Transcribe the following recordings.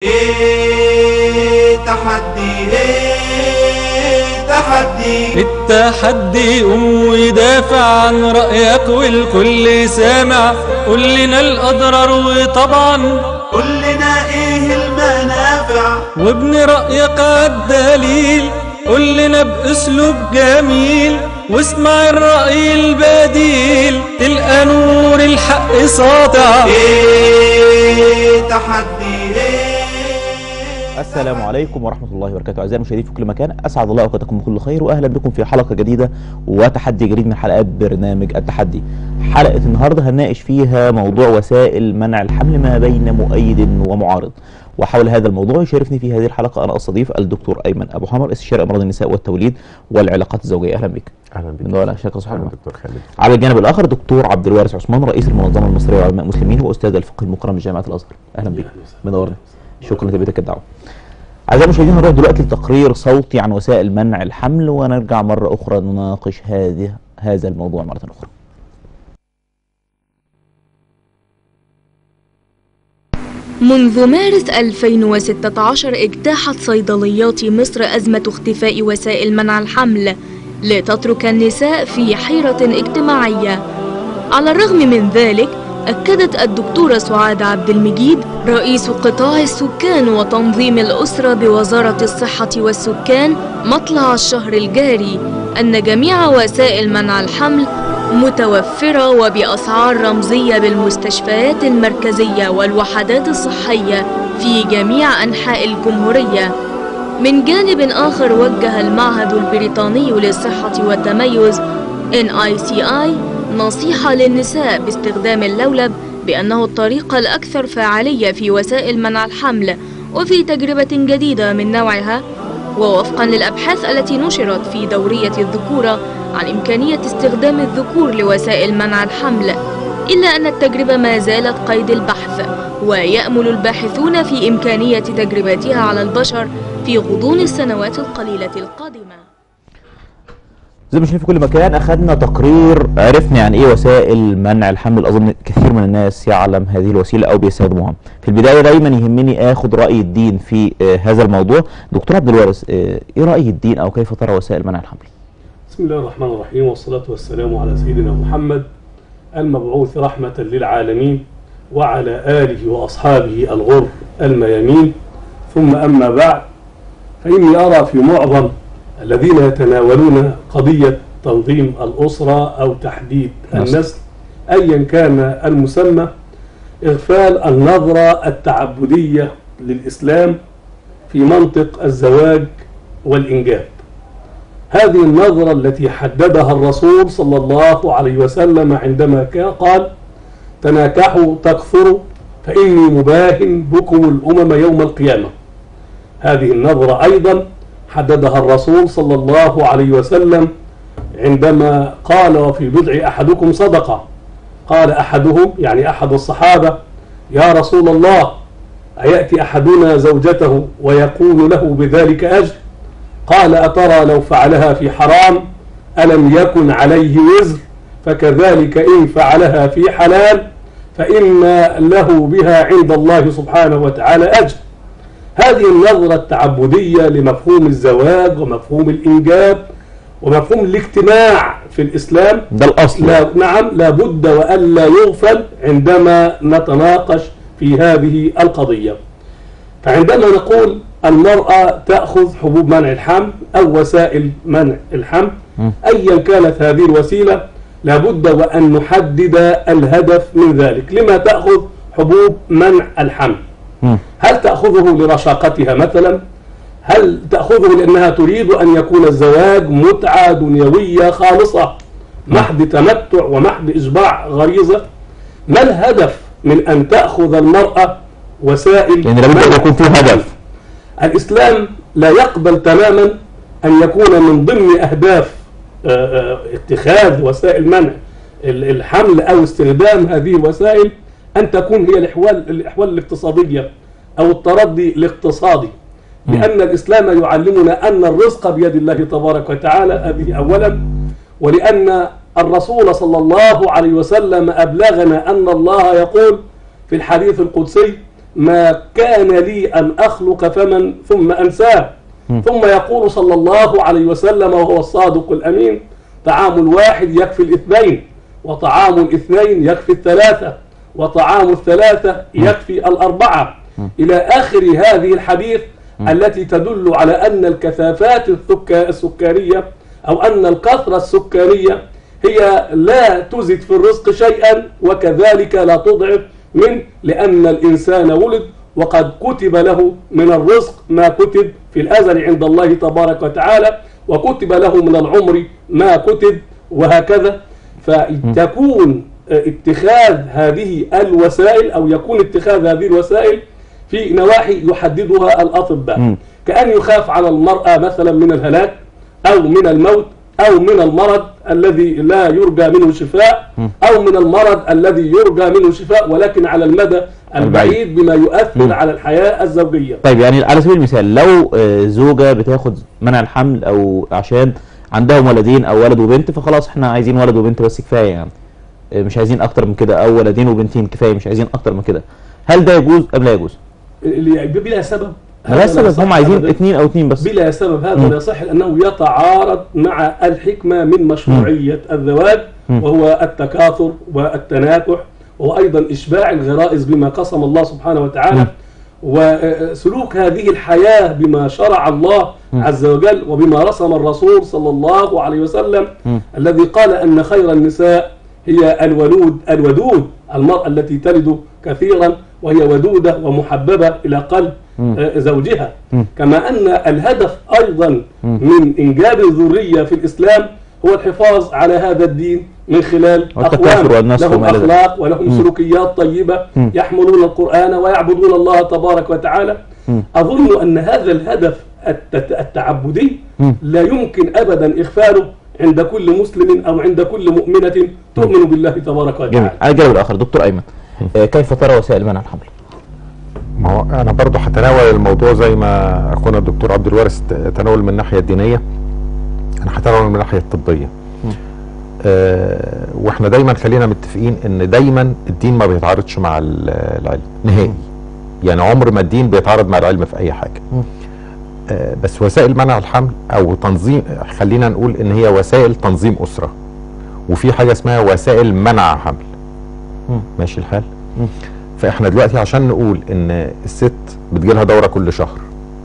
ايه تحدي ايه تحدي التحدي قوم ودافع عن رأيك والكل سامع قول لنا الأضرار وطبعا قول لنا ايه المنافع وابن رأيك عالدليل قول لنا بأسلوب جميل واسمع الرأي البديل تلقى نور الحق ساطع ايه تحدي ايه السلام عليكم ورحمة الله وبركاته أعزائي المشاهدين في كل مكان أسعد الله أوقاتكم بكل خير وأهلا بكم في حلقة جديدة وتحدي جديد من حلقات برنامج التحدي حلقة النهاردة هنناقش فيها موضوع وسائل منع الحمل ما بين مؤيد ومعارض وحول هذا الموضوع يشاركني في هذه الحلقة أنا أستضيف الدكتور أيمن أبو حمر استشاري أمراض النساء والتوليد والعلاقات الزوجية أهلا بك اهلا بك من دول شكرا صحيح اهلا دكتور خالد على الجانب الآخر دكتور عبد الوارث عثمان رئيس المنظمة المصرية لعلماء المسلمين وأستاذ الفقه المكرم بجامعة الأزهر أهلا بك منورنا شكرا لتلبيتك الدعوة أعزائي المشاهدين هنروح دلوقتي لتقرير صوتي عن وسائل منع الحمل ونرجع مرة أخرى نناقش هذه هذا الموضوع مرة أخرى منذ مارس 2016 اجتاحت صيدليات مصر أزمة اختفاء وسائل منع الحمل لتترك النساء في حيرة اجتماعية على الرغم من ذلك أكدت الدكتورة سعاد عبد المجيد رئيس قطاع السكان وتنظيم الأسرة بوزارة الصحة والسكان مطلع الشهر الجاري أن جميع وسائل منع الحمل متوفرة وبأسعار رمزية بالمستشفيات المركزية والوحدات الصحية في جميع أنحاء الجمهورية من جانب آخر وجه المعهد البريطاني للصحة والتميز NICI نصيحة للنساء باستخدام اللولب بأنه الطريقة الأكثر فاعلية في وسائل منع الحمل وفي تجربة جديدة من نوعها ووفقا للأبحاث التي نشرت في دورية الذكورة عن إمكانية استخدام الذكور لوسائل منع الحمل إلا أن التجربة ما زالت قيد البحث ويأمل الباحثون في إمكانية تجربتها على البشر في غضون السنوات القليلة القادمة زي ما شايفين في كل مكان أخذنا تقرير عرفنا يعني إيه وسائل منع الحمل أظن كثير من الناس يعلم هذه الوسيلة أو بيستخدموها في البداية دايما يهمني آخذ رأي الدين في آه هذا الموضوع دكتور عبد الوارث آه إيه رأي الدين أو كيف ترى وسائل منع الحمل بسم الله الرحمن الرحيم والصلاة والسلام على سيدنا محمد المبعوث رحمة للعالمين وعلى آله وأصحابه الغر الميامين ثم أما بعد فإني أرى في معظم الذين يتناولون قضية تنظيم الأسرة أو تحديد نصر. النسل أيا كان المسمى إغفال النظرة التعبدية للإسلام في منطق الزواج والإنجاب هذه النظرة التي حددها الرسول صلى الله عليه وسلم عندما كان قال تناكحوا تكثروا فإني مباهن بكم الأمم يوم القيامة هذه النظرة أيضا حددها الرسول صلى الله عليه وسلم عندما قال وفي بضع أحدكم صدقة قال أحدهم يعني أحد الصحابة يا رسول الله أيأتي أحدنا زوجته ويقول له بذلك أجر قال أترى لو فعلها في حرام ألم يكن عليه وزر فكذلك إن فعلها في حلال فإن له بها عند الله سبحانه وتعالى أجر هذه النظرة التعبدية لمفهوم الزواج ومفهوم الإنجاب ومفهوم الاجتماع في الإسلام ده الأصل لا نعم لابد وألا يغفل عندما نتناقش في هذه القضية فعندما نقول المرأة تأخذ حبوب منع الحمل أو وسائل منع الحمل م. أيا كانت هذه الوسيلة لابد وأن نحدد الهدف من ذلك لما تأخذ حبوب منع الحمل مم. هل تأخذه لرشاقتها مثلا هل تأخذه لأنها تريد أن يكون الزواج متعة دنيوية خالصة محض تمتع ومحض إشباع غريزة ما الهدف من أن تأخذ المرأة وسائل يعني لابد أن منع يكون فيه هدف الإسلام لا يقبل تماما أن يكون من ضمن أهداف آه، آه، اتخاذ وسائل منع ال- الحمل أو استخدام هذه الوسائل أن تكون هي الأحوال الأحوال الاقتصادية أو التردي الاقتصادي لأن الإسلام يعلمنا أن الرزق بيد الله تبارك وتعالى هذه أولا ولأن الرسول صلى الله عليه وسلم أبلغنا أن الله يقول في الحديث القدسي ما كان لي أن أخلق فمن ثم أنساه ثم يقول صلى الله عليه وسلم وهو الصادق الأمين طعام الواحد يكفي الاثنين وطعام الاثنين يكفي الثلاثة وطعام الثلاثة يكفي الأربعة إلى آخر هذه الحديث التي تدل على أن الكثافات السكا- السكرية أو أن الكثرة السكرية هي لا تزد في الرزق شيئا وكذلك لا تضعف منه لأن الإنسان ولد وقد كتب له من الرزق ما كتب في الأزل عند الله تبارك وتعالى وكتب له من العمر ما كتب وهكذا فتكون اتخاذ هذه الوسائل أو يكون اتخاذ هذه الوسائل في نواحي يحددها الأطباء مم. كأن يخاف على المرأة مثلا من الهلاك أو من الموت أو من المرض الذي لا يرجى منه شفاء أو من المرض الذي يرجى منه شفاء ولكن على المدى البعيد بما يؤثر على الحياة الزوجية طيب يعني على سبيل المثال لو آه، زوجة بتاخد منع الحمل او عشان عندهم ولدين او ولد وبنت فخلاص احنا عايزين ولد وبنت بس كفاية يعني آه، مش عايزين اكتر من كده او ولدين وبنتين كفاية مش عايزين اكتر من كده هل ده يجوز ام لا يجوز؟ اللي- بلا سبب لا هذا لا سبب يصح هم عايزين أبداً. اتنين او اتنين بس بلا سبب هذا مم. لا يصح لأنه يتعارض مع الحكمة من مشروعية الزواج مم. وهو التكاثر والتناكح وهو أيضا إشباع الغرائز بما قسم الله سبحانه وتعالى مم. وسلوك هذه الحياة بما شرع الله مم. عز وجل وبما رسم الرسول صلى الله عليه وسلم مم. الذي قال أن خير النساء هي الولود الودود المرأة التي تلد كثيرا وهي ودودة ومحببة إلى قلب مم. آه، زوجها مم. كما أن الهدف أيضا مم. من إنجاب الذرية في الإسلام هو الحفاظ على هذا الدين من خلال والتكاثر أقوام والنسل لهم وما إلى ذلك. أخلاق ولهم مم. سلوكيات طيبة مم. يحملون القرآن ويعبدون الله تبارك وتعالى مم. أظن أن هذا الهدف الت- التعبدي مم. لا يمكن أبدا إغفاله عند كل مسلم أو عند كل مؤمنة تؤمن بالله تبارك جميل وتعالى على الجانب الاخر دكتور ايمن آه، كيف ترى وسائل منع الحمل؟ ما هو انا برضو هتناول الموضوع زي ما اخونا الدكتور عبد الوارث ت- تناول من الناحيه الدينيه انا هتناول من الناحيه الطبيه آه واحنا دايما خلينا متفقين ان دايما الدين ما بيتعارضش مع ال- العلم نهائي يعني عمر ما الدين بيتعارض مع العلم في اي حاجه مم. آه بس وسائل منع الحمل او تنظيم خلينا نقول ان هي وسائل تنظيم اسره وفي حاجه اسمها وسائل منع حمل مم. ماشي الحال مم. فاحنا دلوقتي عشان نقول ان الست بتجيلها دوره كل شهر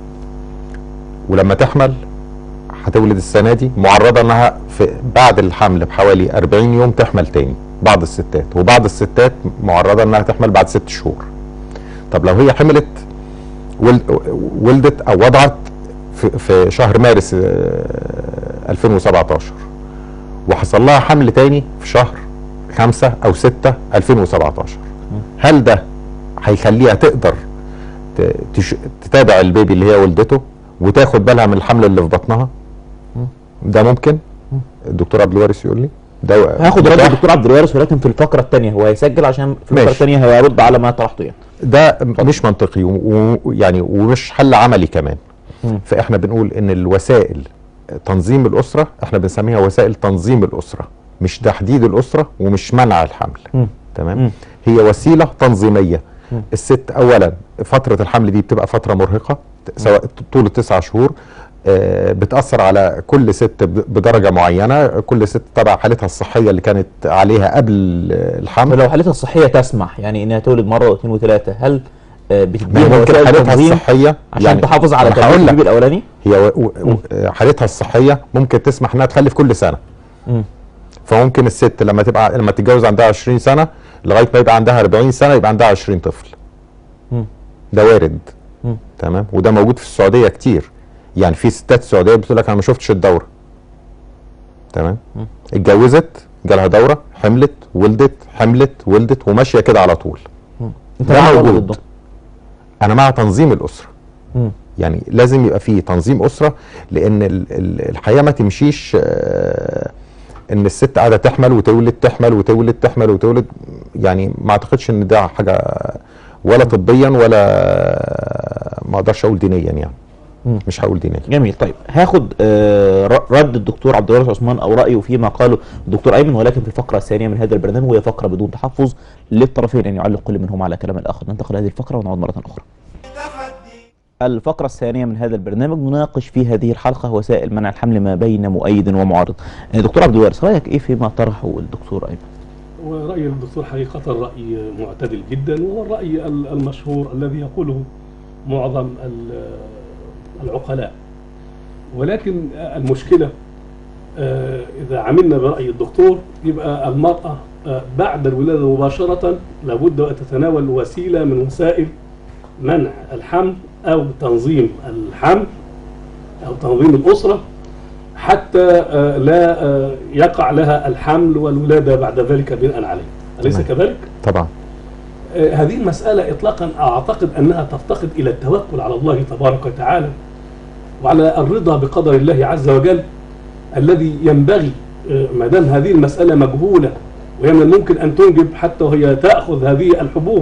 ولما تحمل هتولد السنه دي معرضه انها في بعد الحمل بحوالي 40 يوم تحمل تاني بعض الستات وبعض الستات معرضه انها تحمل بعد ست شهور طب لو هي حملت ول- ولدت او وضعت في, في شهر مارس آه، 2017 وحصل لها حمل تاني في شهر خمسة أو ستة 2017 هل ده هيخليها تقدر ت- تش... تتابع البيبي اللي هي ولدته وتاخد بالها من الحمل اللي في بطنها ده ممكن الدكتور عبد الوارث يقول لي ده هاخد رد متاح؟ الدكتور عبد الوارث ولكن في الفقره الثانيه هو هيسجل عشان في الفقره ماشي. الثانيه هيرد على ما طرحته يعني ده مش منطقي و- ويعني ومش حل عملي كمان مم. فاحنا بنقول ان الوسائل تنظيم الاسره احنا بنسميها وسائل تنظيم الاسره مش تحديد الاسره ومش منع الحمل مم. تمام مم. هي وسيله تنظيميه مم. الست اولا فتره الحمل دي بتبقى فتره مرهقه سواء طول التسع شهور آه، بتأثر على كل ست ب- بدرجة معينة كل ست تبع حالتها الصحية اللي كانت عليها قبل الحمل فلو حالتها الصحيه تسمح يعني انها تولد مره واثنين وثلاثه هل آه، ما بتديها ممكن وسائل حالتها تنظيم الصحية عشان تحافظ على أنا تربيه هقول البيبي لك الاولاني؟ هي و... و... و... حالتها الصحية ممكن تسمح انها تخلف كل سنة مم. فممكن الست لما تبقى لما تتجوز عندها 20 سنة لغاية ما يبقى عندها 40 سنة يبقى عندها 20 طفل مم. ده وارد مم. تمام وده موجود في السعودية كتير يعني في ستات سعودية بتقول لك انا ما شفتش الدورة تمام مم. اتجوزت جالها دورة حملت ولدت حملت ولدت وماشية كده على طول انت ده مع ولا موجود. ضده؟ انا مع تنظيم الاسرة مم. يعني لازم يبقى فيه تنظيم اسره لان ال- ال- الحياه ما تمشيش آه، ان الست قاعده تحمل وتولد تحمل وتولد تحمل وتولد يعني ما اعتقدش ان ده حاجه ولا طبيا ولا ما اقدرش اقول دينيا يعني مم. مش هقول دينيه جميل طيب هاخد آه، ر- رد الدكتور عبد الوارث عثمان او رايه فيما قاله الدكتور ايمن ولكن في الفقره الثانيه من هذا البرنامج وهي فقره بدون تحفظ للطرفين ان يعلق كل منهما على كلام الاخر ننتقل هذه الفقره ونعود مره اخرى تحدي الفقرة الثانية من هذا البرنامج نناقش في هذه الحلقة وسائل منع الحمل ما بين مؤيد ومعارض. آه، دكتور عبد الوارث رأيك ايه فيما طرحه الدكتور ايمن؟ ورأي الدكتور حقيقة رأي معتدل جدا وهو الرأي ال- المشهور الذي يقوله معظم ال- العقلاء ولكن المشكلة آه، إذا عملنا برأي الدكتور يبقى المرأة آه، بعد الولادة مباشرة لابد أن تتناول وسيلة من وسائل منع الحمل أو تنظيم الحمل أو تنظيم الأسرة حتى آه، لا آه، يقع لها الحمل والولادة بعد ذلك بناء عليه أليس تمام. كذلك؟ طبعا آه، هذه المسألة إطلاقا أعتقد أنها تفتقد إلى التوكل على الله تبارك وتعالى وعلى الرضا بقدر الله عز وجل الذي ينبغي آه، ما دام هذه المسألة مجهولة وهي من الممكن أن تنجب حتى وهي تأخذ هذه الحبوب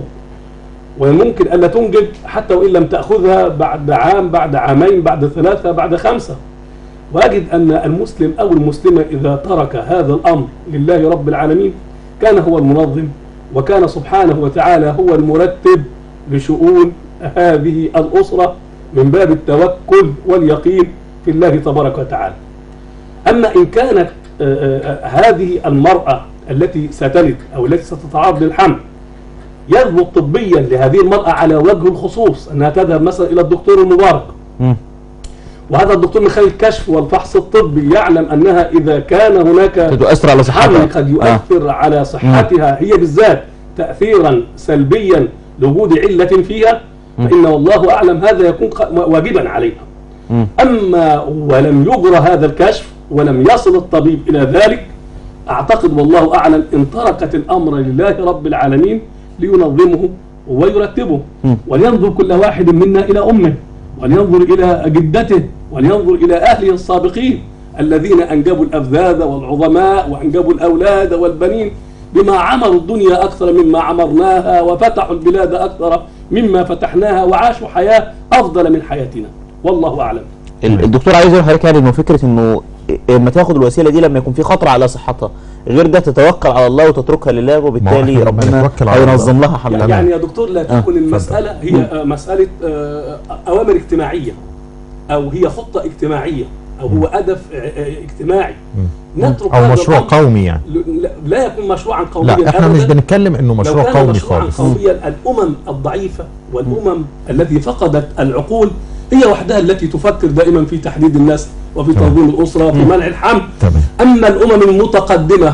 وممكن ألا تنجب حتى وإن لم تأخذها بعد عام بعد عامين بعد ثلاثة بعد خمسة وأجد أن المسلم أو المسلمة إذا ترك هذا الأمر لله رب العالمين كان هو المنظم وكان سبحانه وتعالى هو المرتب لشؤون هذه الأسرة من باب التوكل واليقين في الله تبارك وتعالى أما إن كانت آه، آه، هذه المرأة التي ستلد أو التي ستتعرض للحمل يثبت طبيا لهذه المرأة على وجه الخصوص أنها تذهب مثلا إلى الدكتور المبارك مم. وهذا الدكتور من خلال الكشف والفحص الطبي يعلم أنها إذا كان هناك تؤثر على صحتها حمل قد يؤثر على صحتها هي بالذات تأثيرا سلبيا لوجود علة فيها فإن والله أعلم هذا يكون ق- واجبا عليها مم. أما ولم يجرى هذا الكشف ولم يصل الطبيب إلى ذلك أعتقد والله أعلم إن تركت الأمر لله رب العالمين لينظمه ويرتبه مم. ولينظر كل واحد منا إلى أمه ولينظر إلى جدته ولينظر إلى أهله السابقين الذين أنجبوا الأفذاذ والعظماء وأنجبوا الأولاد والبنين بما عمروا الدنيا أكثر مما عمرناها وفتحوا البلاد أكثر مما فتحناها وعاشوا حياة أفضل من حياتنا والله أعلم ال- الدكتور عايز يقول لحضرتك يعني انه فكره انه لما تاخد الوسيله دي لما يكون في خطر على صحتها غير ده تتوكل على الله وتتركها لله وبالتالي إحنا لما ربنا نتوكل على الله. هينظم لها حملها يعني يا دكتور لا آه، تكون المسألة هي آه، مسألة آه، أوامر اجتماعية أو هي خطة اجتماعية أو هو هدف آه، آه، اجتماعي نترك او هذا مشروع الأمر. قومي يعني ل- لا- لا يكون مشروعا قوميا لا احنا مش أبداً. بنتكلم انه لو مشروع كان قومي مشروعا خالص قوميا الامم الضعيفه والامم التي فقدت العقول هي وحدها التي تفكر دائما في تحديد النسل وفي تمام. تنظيم الاسره وفي منع الحمل تمام اما الامم المتقدمه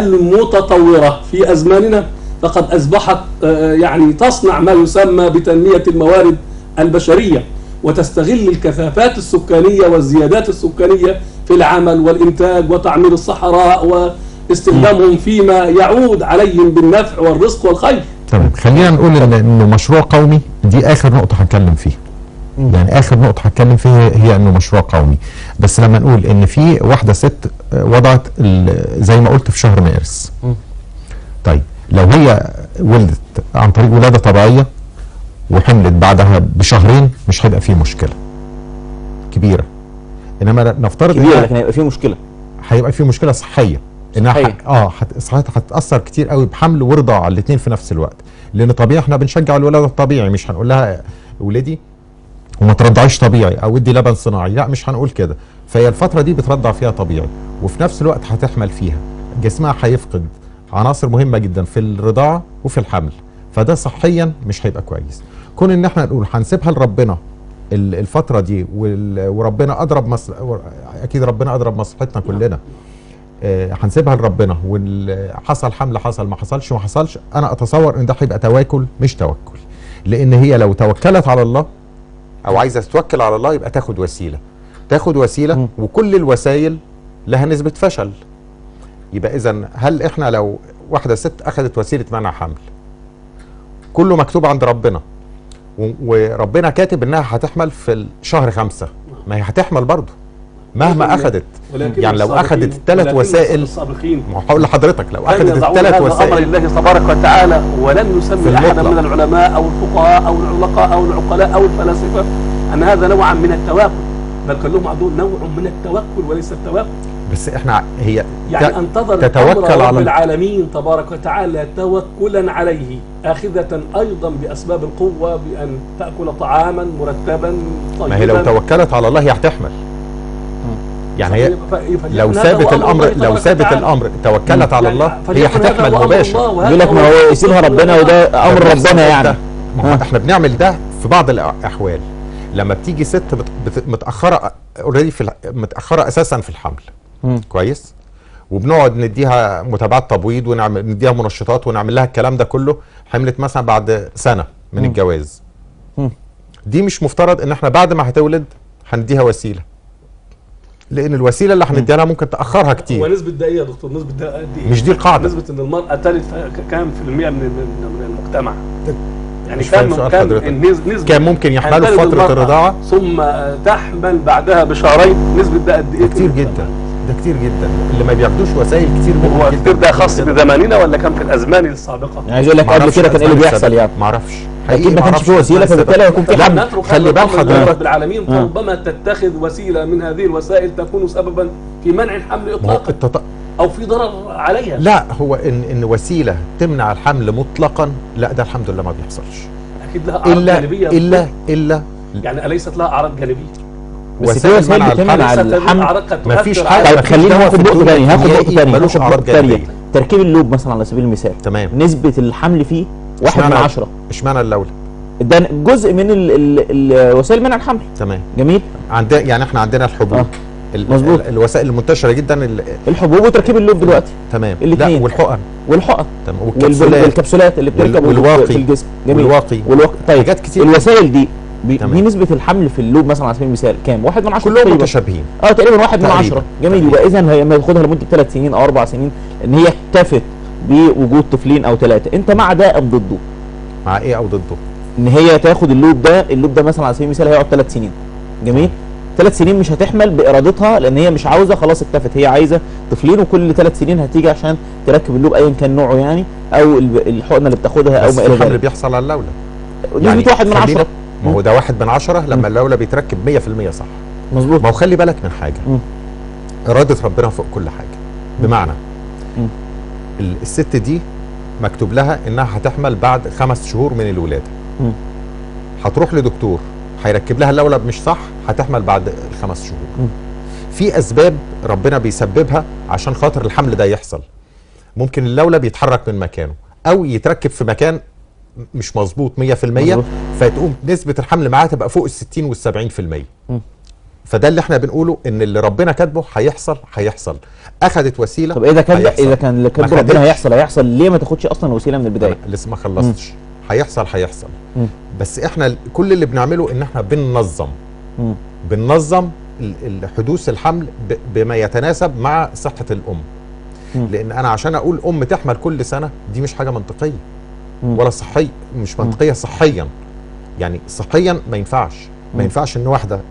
المتطوره في ازماننا فقد اصبحت آه، يعني تصنع ما يسمى بتنميه الموارد البشريه وتستغل الكثافات السكانيه والزيادات السكانيه في العمل والانتاج وتعمير الصحراء واستخدامهم فيما يعود عليهم بالنفع والرزق والخير تمام خلينا نقول ان انه مشروع قومي دي اخر نقطه هتكلم فيها يعني اخر نقطه هتكلم فيها هي انه مشروع قومي بس لما نقول ان في واحده ست آه، وضعت ال- زي ما قلت في شهر مارس طيب لو هي ولدت عن طريق ولاده طبيعيه وحملت بعدها بشهرين مش هيبقى فيه مشكله كبيره انما نفترض كبيره إنها لكن هيبقى في مشكله هيبقى في مشكله صحيه انها صحية. ح... اه حت... صحتها هتاثر كتير قوي بحمل ورضاعه الاثنين في نفس الوقت لان طبيعي احنا بنشجع الولاده الطبيعي مش هنقول لها ولدي وما ترضعيش طبيعي او ادي لبن صناعي لا مش هنقول كده فهي الفتره دي بترضع فيها طبيعي وفي نفس الوقت هتحمل فيها جسمها هيفقد عناصر مهمه جدا في الرضاعه وفي الحمل فده صحيا مش هيبقى كويس كون ان احنا نقول هنسيبها لربنا ال- الفتره دي وال- وربنا اضرب مصل... اكيد ربنا اضرب مصلحتنا كلنا آه، هنسيبها لربنا وحصل حمل حصل ما حصلش ما حصلش انا اتصور ان ده هيبقى تواكل مش توكل لان هي لو توكلت على الله او عايزه تتوكل على الله يبقى تاخد وسيله تاخد وسيله مم. وكل الوسائل لها نسبه فشل يبقى اذا هل احنا لو واحده ست اخذت وسيله منع حمل كله مكتوب عند ربنا و- وربنا كاتب انها هتحمل في شهر خمسة ما هي هتحمل برضه مهما ولكن- اخذت ولكن يعني لو السابقين- اخذت الثلاث ولكن وسائل السابقين ما هو هقول لحضرتك لو لن اخذت يضعون الثلاث هذا الامر وسائل لله تبارك وتعالى ولن في يسمي احدا المطلق. من العلماء او الفقهاء او العلقاء او العقلاء او الفلاسفه ان هذا نوعا من التواكل بل كان لهم عندهم نوع من التوكل وليس التواكل بس احنا هي يعني ت- انتظر تتوكل أمر رب على- العالمين تبارك وتعالى توكلا عليه آخذة أيضا بأسباب القوة بأن تأكل طعاما مرتبا طيبا ما هي لو توكلت على الله هي هتحمل يعني هي لو ثابت الامر لو ثابت الامر توكلت على الله هي هتحمل مباشر يقول لك ما هو يسيبها ربنا وده امر طب ربنا يعني ده. ما هو ها. احنا بنعمل ده في بعض الاحوال لما بتيجي ست بت- بت- متاخره اوريدي في الح- متاخره اساسا في الحمل مم. كويس وبنقعد نديها متابعات تبويض ونعمل نديها منشطات ونعمل لها الكلام ده كله حملت مثلا بعد سنه من الجواز مم. دي مش مفترض ان احنا بعد ما هتولد هنديها وسيله لان الوسيله اللي هنديها لها ممكن تاخرها كتير ونسبة ده ايه يا دكتور نسبة ده قد ايه مش دي القاعده نسبة ان المرأة تلد كام في المية من من من المجتمع يعني مش كم فاهم سؤال كم حضرتك. النسبة نسبة كان ممكن يحملوا أن في تلد فتره المرأة الرضاعه ثم تحمل بعدها بشهرين نسبة ده قد ايه ده كتير جدا ده كتير جدا اللي ما بياخدوش وسائل كتير منهم هو جدا كتير ده خاص جداً. بزماننا ولا كان في الازمان السابقة؟ يعني عايز اقول لك قبل معرفش كده كان ايه اللي الأسباب بيحصل السبب. يعني معرفش اكيد ما كانش معرفش في وسيله الأسباب فبالتالي هيكون في لا حمل نترك خلي هذا بال الأمر حضرتك. لرب العالمين آه. فربما تتخذ وسيله من هذه الوسائل تكون سببا في منع الحمل ما هو اطلاقا التط... او في ضرر عليها لا هو ان ان وسيله تمنع الحمل مطلقا لا ده الحمد لله ما بيحصلش اكيد لها اعراض الا جانبيه الا الا يعني اليست لها اعراض جانبيه بس في وسائل منع بتمنع الحمل ليست هذه الحمل الأعراض قد مفيش تؤثر حاجة. على- طيب مفيش خلينا دواء ناخد في نقطه الدنيا ثانيه هاخد نهائي نقطه ثانيه ملوش هاخد أعراض نقطه ثانيه جانبية. تركيب اللوب مثلا على سبيل المثال تمام نسبه الحمل فيه واحد من اشمعنى- عشرة اشمعنى اللولب ده جزء من ال ال ال وسائل منع الحمل تمام جميل عندنا يعني احنا عندنا الحبوب آه. ال- مظبوط. ال- الوسائل المنتشره جدا ال- الحبوب وتركيب اللوب دلوقتي تمام الاتنين. لا والحقن والحقن تمام والب- والكبسولات والكبسولات اللي بتركب وال- والواقي. في الجسم جميل والواقي والواقي طيب حاجات كتير الوسائل دي بي- تمام. دي نسبة الحمل في اللوب مثلا على سبيل المثال كام؟ واحد من عشرة كلهم تقريبا. متشابهين اه تقريبا واحد من تقريبا. عشرة جميل يبقى اذا هي ما تاخدها لمدة ثلاث سنين او اربع سنين ان هي اكتفت بوجود طفلين او ثلاثة انت مع ده ام ضده؟ مع ايه او ضده ان هي تاخد اللوب ده اللوب ده مثلا على سبيل المثال هيقعد ثلاث سنين جميل ثلاث سنين مش هتحمل بارادتها لان هي مش عاوزه خلاص اكتفت هي عايزه طفلين وكل ثلاث سنين هتيجي عشان تركب اللوب ايا كان نوعه يعني او الب- الحقنه اللي بتاخدها او بس ما في الى الحمل ذلك بيحصل على اللولب نسبه واحد من خلينا- عشرة ما هو ده واحد من عشرة لما اللولب بيتركب 100% صح مظبوط ما هو خلي بالك من حاجه مم. اراده ربنا فوق كل حاجه بمعنى مم. ال- الست دي مكتوب لها انها هتحمل بعد خمس شهور من الولاده مم. هتروح لدكتور هيركب لها اللولب مش صح هتحمل بعد الخمس شهور مم. في اسباب ربنا بيسببها عشان خاطر الحمل ده يحصل ممكن اللولب يتحرك من مكانه او يتركب في مكان مش مظبوط 100% مظبوط. فتقوم نسبه الحمل معاها تبقى فوق ال 60 وال 70% مم. فده اللي احنا بنقوله ان اللي ربنا كاتبه هيحصل هيحصل اخذت وسيله طب اذا كان هيحصل. اذا كان اللي كاتبه ما ربنا خدتش. هيحصل هيحصل ليه ما تاخدش اصلا وسيله من البدايه؟ أنا لسه ما خلصتش هيحصل هيحصل مم. بس احنا ال- كل اللي بنعمله ان احنا بننظم مم. بننظم ال- ال- حدوث الحمل ب- بما يتناسب مع صحه الام مم. لان انا عشان اقول ام تحمل كل سنه دي مش حاجه منطقيه مم. ولا صحيه مش منطقيه صحيا يعني صحيا ما ينفعش مم. ما ينفعش ان واحده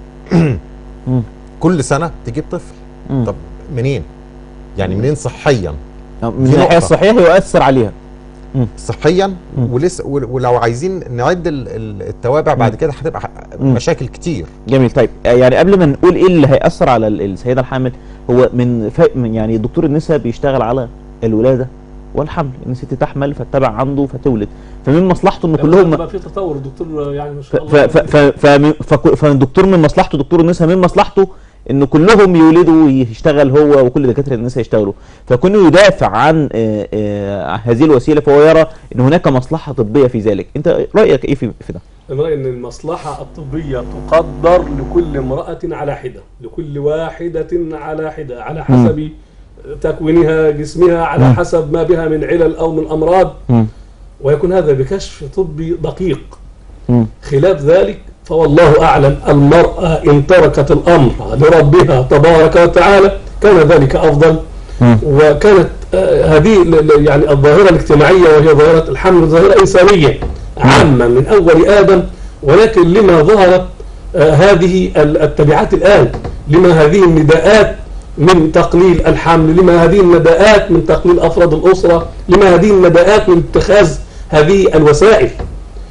مم. كل سنه تجيب طفل مم. طب منين يعني منين صحيا من دي الناحيه نقطة. الصحيه هيؤثر عليها صحيا مم. ولسه ول- ولو عايزين نعد ال- ال- التوابع بعد كده هتبقى ح- مم. مشاكل كتير جميل طيب آه، يعني قبل ما نقول ايه اللي هيأثر على ال- السيده الحامل هو من, ف... من يعني دكتور النساء بيشتغل على الولاده والحمل ان الست تحمل فتتبع عنده فتولد فمن مصلحته ان كلهم بقى في تطور الدكتور يعني ما ف... شاء ف... الله ف... ف... فمن- فك- فالدكتور من مصلحته دكتور النساء من مصلحته ان كلهم يولدوا ويشتغل هو وكل دكاتره النساء يشتغلوا فكونه يدافع عن آه، آه، هذه الوسيله فهو يرى ان هناك مصلحه طبيه في ذلك انت رايك ايه في في ده أنا رأيي أن المصلحة الطبية تقدر لكل امرأة على حدة لكل واحدة على حدة على حسب تكوينها جسمها على مم. حسب ما بها من علل أو من أمراض مم. ويكون هذا بكشف طبي دقيق مم. خلاف ذلك فوالله أعلم المرأة إن تركت الأمر لربها تبارك وتعالى كان ذلك أفضل مم. وكانت آه، هذه ل- ل- يعني الظاهرة الاجتماعية وهي ظاهرة الحمل ظاهرة إنسانية عامة من أول آدم ولكن لما ظهرت آه، هذه ال- التبعات الآن لما هذه النداءات من تقليل الحمل لما هذه النداءات من تقليل أفراد الأسرة لما هذه النداءات من اتخاذ هذه الوسائل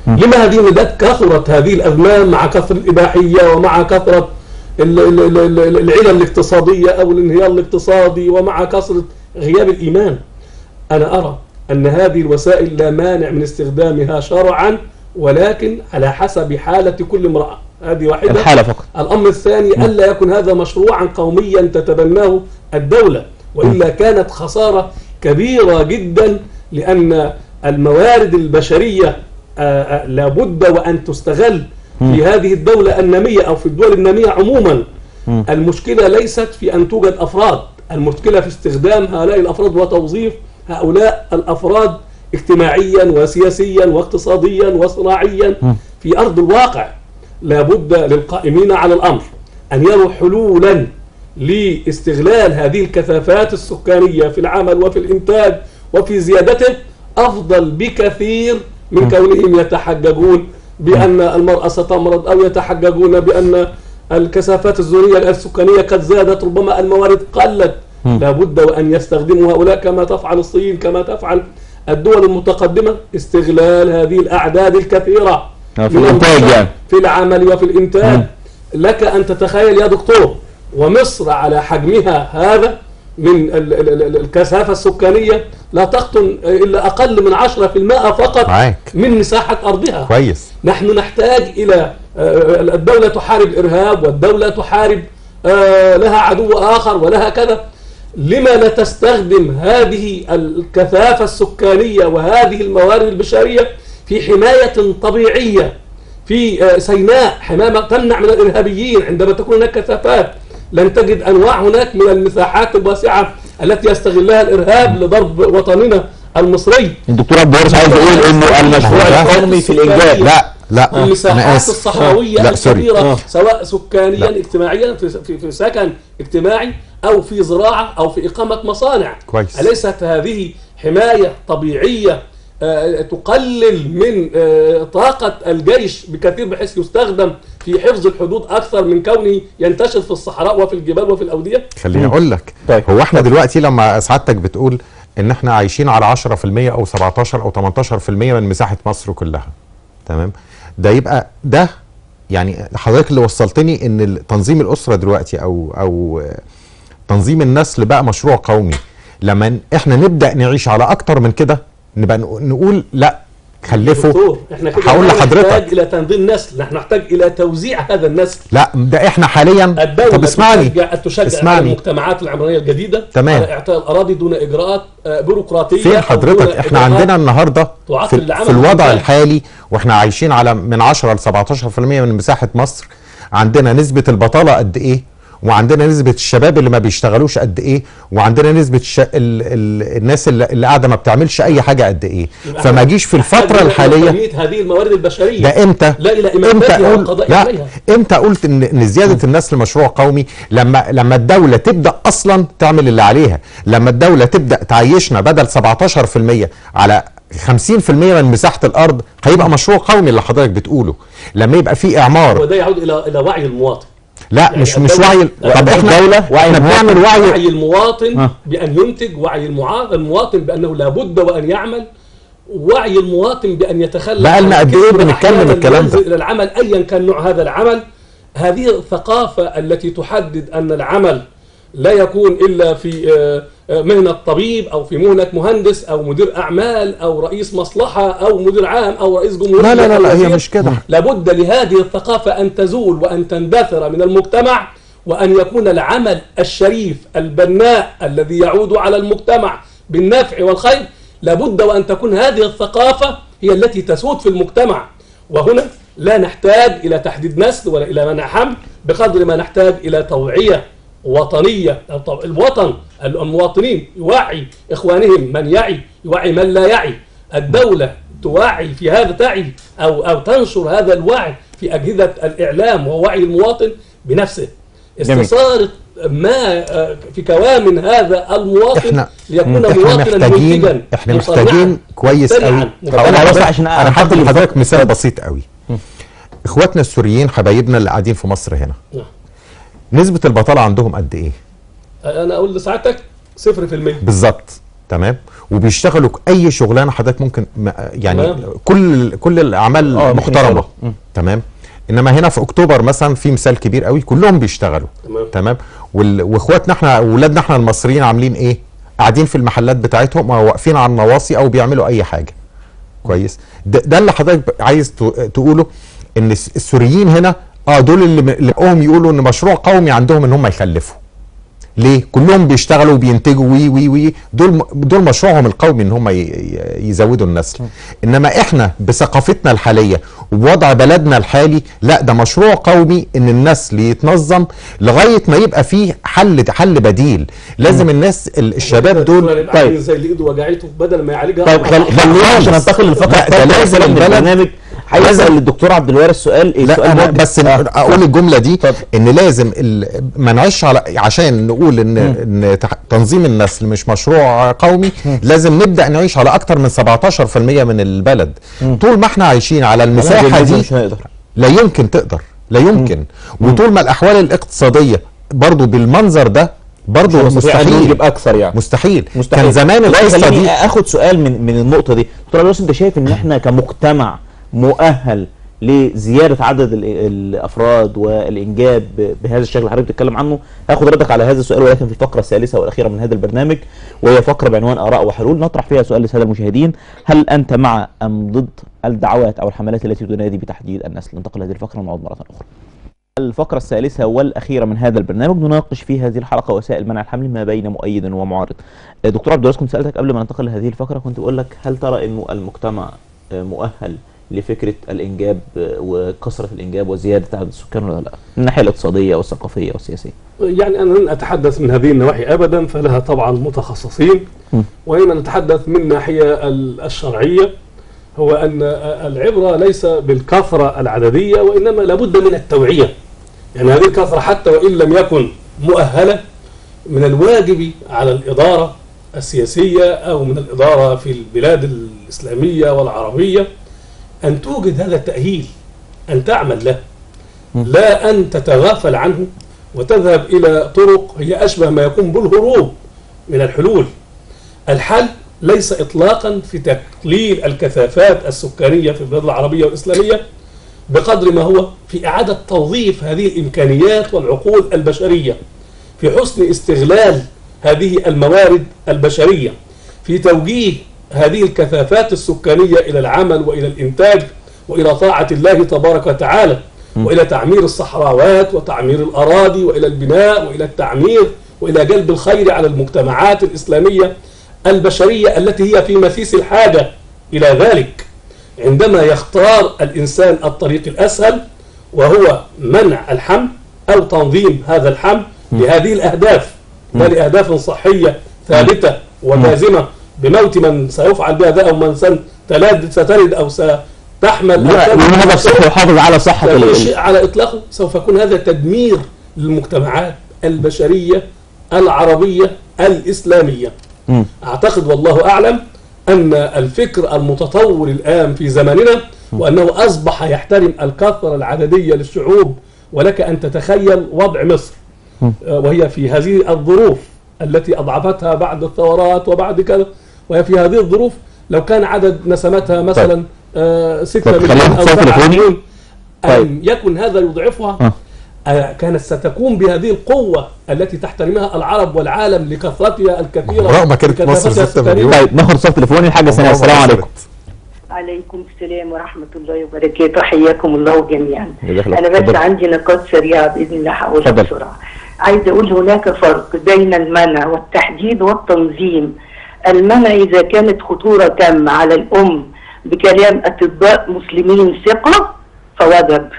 لما هذه النداءات كثرت هذه الأزمان مع كثرة الإباحية ومع كثرة ال- ال- ال- ال- العلل الاقتصادية أو الانهيار الاقتصادي ومع كثرة غياب الإيمان أنا أرى أن هذه الوسائل لا مانع من استخدامها شرعا ولكن على حسب حالة كل امرأة هذه واحدة الحالة فقط الأمر الثاني ألا يكون هذا مشروعا قوميا تتبناه الدولة وإلا كانت خسارة كبيرة جدا لأن الموارد البشرية آه، آه، لابد وأن تستغل في هذه الدولة النامية أو في الدول النامية عموما المشكلة ليست في أن توجد أفراد المشكلة في استخدام هؤلاء الأفراد وتوظيف هؤلاء الأفراد اجتماعيا وسياسيا واقتصاديا وصناعيا في أرض الواقع لابد للقائمين على الأمر أن يروا حلولا لاستغلال هذه الكثافات السكانية في العمل وفي الإنتاج وفي زيادته أفضل بكثير من كونهم يتحججون بأن المرأة ستمرض أو يتحججون بأن الكثافات الزورية السكانية قد زادت ربما الموارد قلت لابد وأن يستخدموا هؤلاء كما تفعل الصين كما تفعل الدول المتقدمة استغلال هذه الأعداد الكثيرة آه، في من الإنتاج البشر يعني. في العمل وفي الإنتاج لك أن تتخيل يا دكتور ومصر على حجمها هذا من ال- ال- ال- الكثافة السكانية لا تقطن إلا أقل من 10% فقط معاك. من مساحة أرضها كويس نحن نحتاج إلى آه، الدولة تحارب الإرهاب والدولة تحارب آه، لها عدو آخر ولها كذا لما لا تستخدم هذه الكثافة السكانية وهذه الموارد البشرية في حماية طبيعية في آه، سيناء حماية تمنع من الإرهابيين عندما تكون هناك كثافات لن تجد أنواع هناك من المساحات الواسعة التي يستغلها الإرهاب لضرب وطننا المصري الدكتور عبد الوارث عايز يقول انه المشروع لا. القومي في الانجاب لا لا انا المساحات اسف الصحراوية لا سوري الكبيرة سواء سكانيا لا. اجتماعيا في, في, في سكن اجتماعي أو في زراعة أو في إقامة مصانع كويس. أليست هذه حماية طبيعية آه، تقلل من آه، طاقة الجيش بكثير بحيث يستخدم في حفظ الحدود أكثر من كونه ينتشر في الصحراء وفي الجبال وفي الأودية خليني اقول لك طيب. هو احنا دلوقتي لما سعادتك بتقول ان احنا عايشين على 10% او 17 او 18% من مساحه مصر كلها تمام ده يبقى ده يعني حضرتك اللي وصلتني ان ال- تنظيم الاسره دلوقتي او او آه، تنظيم النسل بقى مشروع قومي لما ن- احنا نبدا نعيش على اكتر من كده نبقى نق- نقول لا خلفوا دكتور احنا كده هقول لا لحضرتك. نحتاج إلى تنظيم نسل نحن نحتاج إلى توزيع هذا النسل لا ده احنا حاليا الدولة طب اسمعني تشجع, تشجع على اسمعني المجتمعات العمرانية الجديدة تمام. على إعطاء الأراضي دون إجراءات آه، بيروقراطية فين أو حضرتك دون احنا إجراءات عندنا النهارده تعطل في, العمل في الوضع والإنتاج. الحالي واحنا عايشين على من 10 ل 17% من مساحه مصر عندنا نسبه البطاله قد ايه وعندنا نسبه الشباب اللي ما بيشتغلوش قد ايه وعندنا نسبه الش... ال... ال... الناس اللي, اللي قاعده ما بتعملش اي حاجه قد ايه يبقى فما إحنا جيش في نحتاج الفتره إلى الحاليه تنمية هذه الموارد البشرية ده امتى لا إلى امتى إماتتها اقول والقضاء لا عليها امتى قلت ان ان زياده النسل مشروع قومي لما لما الدوله تبدا اصلا تعمل اللي عليها لما الدوله تبدا تعيشنا بدل 17% على 50% من مساحه الارض هيبقى مشروع قومي اللي حضرتك بتقوله لما يبقى في اعمار وده يعود إلى إلى وعي المواطن لا يعني مش مش الدولة- وعي لا، طب احنا الدولة وعي احنا المواطن. بنعمل وعي وعي المواطن آه. بأن ينتج وعي المعا- المواطن بأنه لابد وأن يعمل وعي المواطن بأن يتخلى بقالنا عن قد إيه الكسب بنتكلم أحياناً الكلام ده؟ ينزل إلى العمل أيا كان نوع هذا العمل هذه الثقافة التي تحدد أن العمل لا يكون إلا في آه، آه، مهنة طبيب أو في مهنة مهندس أو مدير أعمال أو رئيس مصلحة أو مدير عام أو رئيس جمهورية لا لا لا, أو لا هي وزير. مش كده لابد لهذه الثقافة أن تزول وأن تندثر من المجتمع وأن يكون العمل الشريف البناء الذي يعود على المجتمع بالنفع والخير لابد وأن تكون هذه الثقافة هي التي تسود في المجتمع وهنا لا نحتاج إلى تحديد نسل ولا إلى منع حمل بقدر ما نحتاج إلى توعية وطنية أو طو- الوطن المواطنين يوعي إخوانهم من يعي يوعي من لا يعي الدولة توعي في هذا تعي أو أو تنشر هذا الوعي في أجهزة الإعلام وهو وعي المواطن بنفسه جميل. استثارة ما آه، في كوامن هذا المواطن احنا ليكون احنا مواطنا محتاجين منتجا احنا مصنعاً، محتاجين كويس مخترعاً، قوي مخترعاً. أنا بس بس عشان انا أحدد هدي الفرق. لحضرتك مثال بسيط قوي اخواتنا السوريين حبايبنا اللي قاعدين في مصر هنا نعم. نسبه البطاله عندهم قد ايه أنا أقول لسعادتك صفر في المية بالظبط تمام وبيشتغلوا اي شغلانه حضرتك ممكن م- يعني تمام. كل كل الاعمال آه، ممكن محترمه يشتغلوا. مم. تمام انما هنا في اكتوبر مثلا في مثال كبير قوي كلهم بيشتغلوا تمام. تمام وال- واخواتنا احنا اولادنا احنا المصريين عاملين ايه قاعدين في المحلات بتاعتهم او واقفين على النواصي او بيعملوا اي حاجه كويس ده, ده اللي حضرتك عايز ت- تقوله ان الس- السوريين هنا اه دول اللي م- اللي حقهم يقولوا ان مشروع قومي عندهم ان هم يخلفوا ليه كلهم بيشتغلوا وبينتجوا وي وي وي دول دول مشروعهم القومي ان هم ي- ي- يزودوا النسل انما احنا بثقافتنا الحاليه وبوضع بلدنا الحالي لا ده مشروع قومي ان النسل يتنظم لغايه ما يبقى فيه حل حل بديل لازم الناس ال- الشباب دول طيب طيب. زي اللي ايده وجعته بدل ما يعالجها طيب خل... خلينا عشان ننتقل للفقره لا، ده الثالثة لازم من البلد- البرنامج عايز اسال الدكتور عبد الوارث سؤال لا سؤال انا موجه. بس آه. اقول الجمله دي اتفضل. ان لازم ال- ما نعيش على عشان نقول ان ان تح- تنظيم النسل مش مشروع قومي لازم نبدا نعيش على اكتر من 17% من البلد طول ما احنا عايشين على المساحه هنعمل دي مش هنقدر لا يمكن تقدر لا يمكن وطول ما الاحوال الاقتصاديه برضو بالمنظر ده برضو مش هنستطيع ان مستحيل نجيب اكثر يعني مستحيل مستحيل كان زمان طيب القصه خليني دي اخد سؤال من من النقطه دي دكتور عبد انت شايف ان احنا كمجتمع مؤهل لزياده عدد ال- الافراد والانجاب ب- بهذا الشكل اللي حضرتك بتتكلم عنه هاخد ردك على هذا السؤال ولكن في الفقره الثالثه والاخيره من هذا البرنامج وهي فقره بعنوان اراء وحلول نطرح فيها سؤال للساده المشاهدين هل انت مع ام ضد الدعوات او الحملات التي تنادي بتحديد النسل ننتقل هذه الفقره ونعود مره اخرى الفقرة الثالثة والأخيرة من هذا البرنامج نناقش في هذه الحلقة وسائل منع الحمل ما بين مؤيد ومعارض. آه، دكتور عبد الوهاب كنت سألتك قبل ما ننتقل لهذه الفقرة كنت بقول لك هل ترى إنه المجتمع آه، مؤهل لفكرة الإنجاب آه، وكثرة الإنجاب وزيادة عدد السكان ولا لا؟ من الناحية الاقتصادية والثقافية والسياسية. يعني انا لن اتحدث من هذه النواحي ابدا فلها طبعا متخصصين م. وانما نتحدث من الناحيه ال- الشرعيه هو ان العبره ليس بالكثره العدديه وانما لابد من التوعيه يعني هذه الكثره حتى وان لم يكن مؤهله من الواجب على الاداره السياسيه او من الاداره في البلاد الاسلاميه والعربيه ان توجد هذا التاهيل ان تعمل له لا ان تتغافل عنه وتذهب الى طرق هي اشبه ما يكون بالهروب من الحلول الحل ليس اطلاقا في تقليل الكثافات السكانيه في البلاد العربيه والاسلاميه بقدر ما هو في اعاده توظيف هذه الامكانيات والعقول البشريه في حسن استغلال هذه الموارد البشريه في توجيه هذه الكثافات السكانيه الى العمل والى الانتاج والى طاعه الله تبارك وتعالى والى تعمير الصحراوات وتعمير الاراضي والى البناء والى التعمير والى جلب الخير على المجتمعات الاسلاميه البشريه التي هي في مسيس الحاجه الى ذلك عندما يختار الانسان الطريق الاسهل وهو منع الحمل او تنظيم هذا الحمل لهذه الاهداف لا لاهداف صحيه ثابته وجازمه بموت من سيفعل بها ذا او من سن تلد ستلد او ستحمل أو لا تلد. وإن هذا الصح يحافظ على صحة لا ال- يكون ال- شيء على اطلاقه سوف يكون هذا تدمير للمجتمعات البشريه العربيه الاسلاميه مم. اعتقد والله اعلم ان الفكر المتطور الان في زماننا وانه اصبح يحترم الكثره العدديه للشعوب ولك ان تتخيل وضع مصر آه، وهي في هذه الظروف التي اضعفتها بعد الثورات وبعد كذا وهي في هذه الظروف لو كان عدد نسمتها مثلا آه، ستة طيب، مليون خلينا او نتصل سبعة تليفوني. مليون ان طيب. يكن هذا يضعفها آه. آه، كانت ستكون بهذه القوة التي تحترمها العرب والعالم لكثرتها الكثيرة رغم كانت مصر لكثافتها 6 السكانية. مليون طيب ناخد اتصال تليفوني الحاجة سناء السلام عليكم. عليكم السلام ورحمة الله وبركاته حياكم الله جميعا جزاك الله أنا خير. بس اتفضل. عندي نقاط سريعة بإذن الله هقولها اتفضل. بسرعة عايز أقول هناك فرق بين المنع والتحديد والتنظيم المنع إذا كانت خطورة تامة على الأم بكلام أطباء مسلمين ثقة فوجب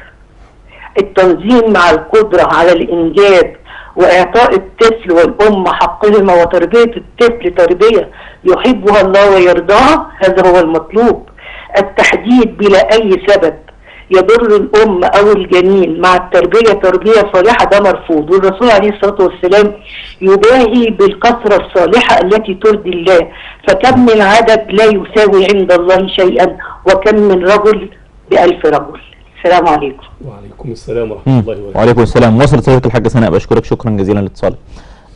التنظيم مع القدرة على الإنجاب وإعطاء الطفل والأم حقهما وتربية الطفل تربية يحبها الله ويرضاها هذا هو المطلوب التحديد بلا أي سبب يضر الأم أو الجنين مع التربية تربية صالحة ده مرفوض والرسول عليه الصلاة والسلام يباهي بالكثرة الصالحة التي ترضي الله فكم من عدد لا يساوي عند الله شيئا وكم من رجل بألف رجل السلام عليكم وعليكم السلام ورحمة مم. الله وبركاته وعليكم السلام وصلت صوتك الحاجة سناء بشكرك شكرا جزيلا لاتصالك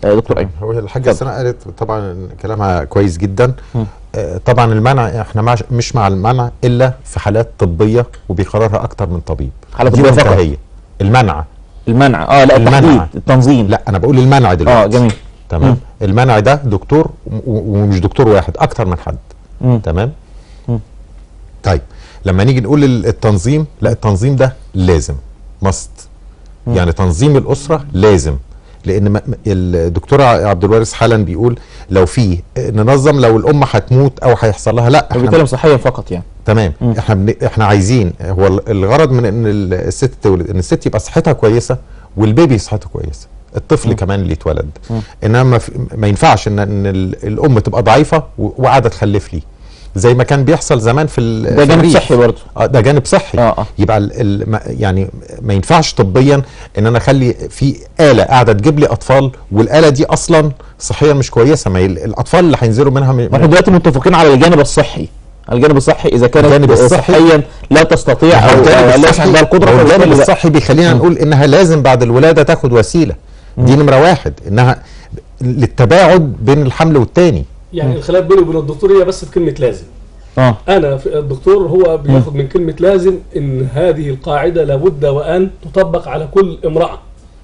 آه، دكتور ايمن هو الحاجه سناء قالت طبعا كلامها كويس جدا آه، طبعا المنع احنا مع مش مع المنع الا في حالات طبيه وبيقررها اكتر من طبيب حالات دي طبية فقط. منتهيه المنع المنع اه لا المنع. التحديد التنظيم لا انا بقول المنع دلوقتي اه جميل تمام مم. المنع ده دكتور و- و- ومش دكتور واحد اكتر من حد مم. تمام مم. طيب لما نيجي نقول ال- التنظيم لا التنظيم ده لازم مست يعني تنظيم الاسره لازم لان ما- ما- الدكتور ع- عبد الوارث حالا بيقول لو في ننظم لو الام هتموت او هيحصل لها لا هو احنا بيتكلم صحيا فقط يعني تمام احنا بن... احنا عايزين هو ال- الغرض من ان ال- الست تولد ان الست يبقى صحتها كويسه والبيبي صحته كويسه الطفل كمان اللي اتولد انما ما, في... ما ينفعش ان, إن ال... الام تبقى ضعيفه و... وقاعده تخلف لي زي ما كان بيحصل زمان في ال... ده في جانب الريف. صحي برضه اه ده جانب صحي آه، آه. يبقى ال... ال... ما... يعني ما ينفعش طبيا ان انا اخلي في اله قاعده تجيب لي اطفال والاله دي اصلا صحيا مش كويسه ما هي ال- الاطفال اللي هينزلوا منها من... واحنا دلوقتي متفقين على الجانب الصحي الجانب الصحي اذا كانت الجانب الصحي- صحيا لا تستطيع او الجانب أو لا الصحي عندها القدره هو الجانب فبالتالي لا. الصحي بيخلينا نقول انها لازم بعد الولاده تاخد وسيله دي نمره واحد انها للتباعد بين الحمل والتاني يعني الخلاف بيني وبين الدكتور هي بس في كلمه لازم اه انا في الدكتور هو بياخد من كلمه لازم ان هذه القاعده لابد وان تطبق على كل امراه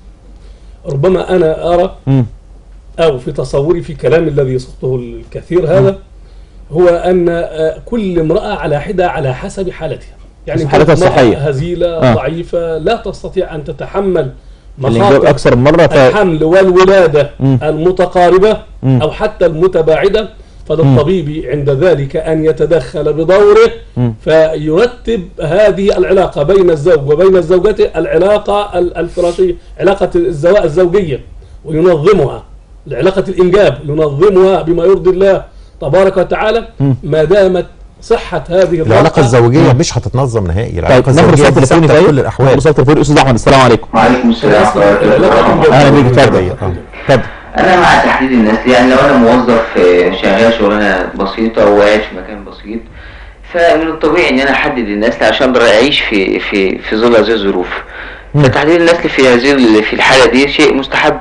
ربما انا ارى مم. او في تصوري في كلامي الذي يصدته الكثير هذا هو ان آه، كل امراه على حده على حسب حالتها يعني حسب حالتها كانت امرأة الصحية. هزيله آه. ضعيفه لا تستطيع ان تتحمل الانجاب مخاطر اكثر من مره ف... الحمل والولادة مم. المتقاربة مم. أو حتى المتباعدة فللطبيب عند ذلك أن يتدخل بدوره مم. فيرتب هذه العلاقة بين الزوج وبين الزوجة العلاقة ال- الفراشية علاقة الزواج الزوجية وينظمها علاقة الإنجاب ينظمها بما يرضي الله تبارك وتعالى ما دامت صحة هذه العلاقه الزوجيه مش هتتنظم نهائي طيب العلاقه ناخد الزوجيه رساله دي تليفوني ثابته في طيب كل ناخد الاحوال رساله تليفوني استاذ احمد السلام عليكم وعليكم السلام ورحمة الله العلاقة وبركاته اهلا بيك اتفضل آه. اتفضل أنا مع تحديد الناس يعني لو أنا موظف آه، شغال شغلانة بسيطة وقاعد في مكان بسيط فمن الطبيعي إن أنا أحدد النسل عشان أقدر أعيش في في في ظل هذه الظروف فتحديد النسل في هذه ال- في الحالة دي شيء مستحب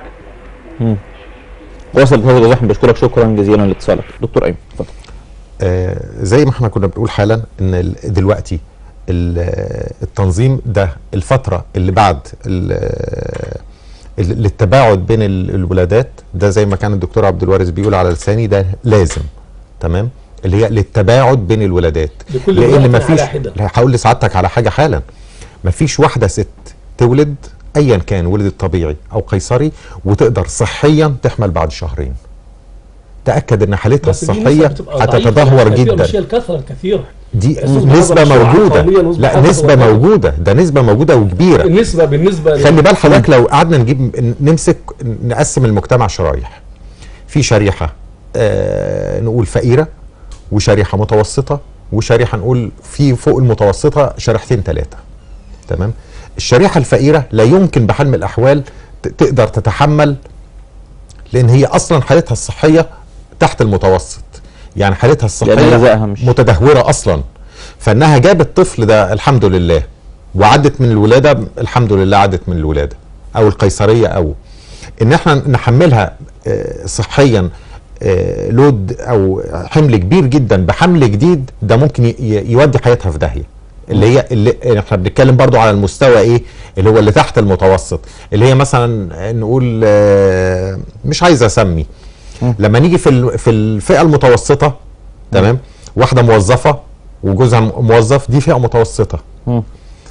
وصل استاذ أستاذ احمد بشكرك شكرا جزيلا لاتصالك دكتور ايمن اتفضل آه زي ما احنا كنا بنقول حالا ان ال- دلوقتي ال- آه، التنظيم ده الفتره اللي بعد ال- آه، ال- للتباعد بين ال- الولادات ده زي ما كان الدكتور عبد الوارث بيقول على لساني ده لازم تمام اللي هي للتباعد بين الولادات لكل لان امرأة ما فيش على حدة. هقول لسعادتك على حاجه حالا ما فيش واحده ست تولد ايا كان ولدت طبيعي او قيصري وتقدر صحيا تحمل بعد شهرين تاكد ان حالتها بس دي الصحيه نسبة بتبقى ضعيفة هتتدهور كثيرة، جدا مش هي الكثرة الكثيرة دي يسوق نسبة هذا الشعار موجودة قومياً ويصبح لا هذا نسبة هو الهدف. موجودة ده نسبة موجودة وكبيرة النسبة بالنسبة ل- خلي بال حضرتك لو قعدنا نجيب نمسك نقسم المجتمع شرايح في شريحة آه نقول فقيرة وشريحة متوسطة وشريحة نقول في فوق المتوسطة شريحتين ثلاثة تمام الشريحة الفقيرة لا يمكن بحال من الأحوال ت- تقدر تتحمل لأن هي أصلا حالتها الصحية تحت المتوسط يعني حالتها لأن الصحية غذائها مش- متدهورة أصلا فإنها جابت الطفل ده الحمد لله وعدت من الولادة الحمد لله عدت من الولادة أو القيصرية أو إن احنا نحملها آه، صحيا آه، لود أو حمل كبير جدا بحمل جديد ده ممكن ي- ي- يودي حياتها في داهية اللي هي اللي احنا بنتكلم برضو على المستوى ايه اللي هو اللي تحت المتوسط اللي هي مثلا نقول آه، مش عايز اسمي لما نيجي في ال- في الفئه المتوسطه تمام واحده موظفه وجوزها م- موظف دي فئه متوسطه مم.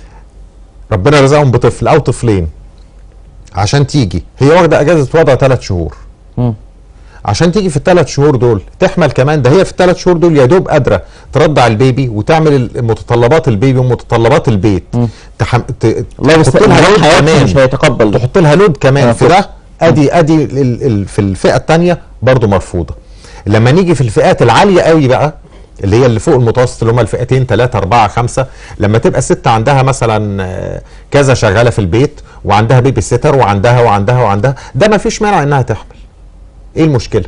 ربنا رزقهم بطفل او طفلين عشان تيجي هي واخده اجازه وضع ثلاث شهور مم. عشان تيجي في الثلاث شهور دول تحمل كمان ده هي في الثلاث شهور دول يا دوب قادره ترضع البيبي وتعمل متطلبات البيبي ومتطلبات البيت تحم... ت... الله تحط يستر لها لود حياتها كمان مش هيتقبل ده تحط لها لود كمان آه، في ده ادي ادي ال... ال... في الفئه الثانيه برضو مرفوضه لما نيجي في الفئات العاليه قوي بقى اللي هي اللي فوق المتوسط اللي هم الفئتين 3 4 5 لما تبقى ست عندها مثلا آه، كذا شغاله في البيت وعندها بيبي سيتر وعندها وعندها وعندها ده ما فيش مانع انها تحمل ايه المشكله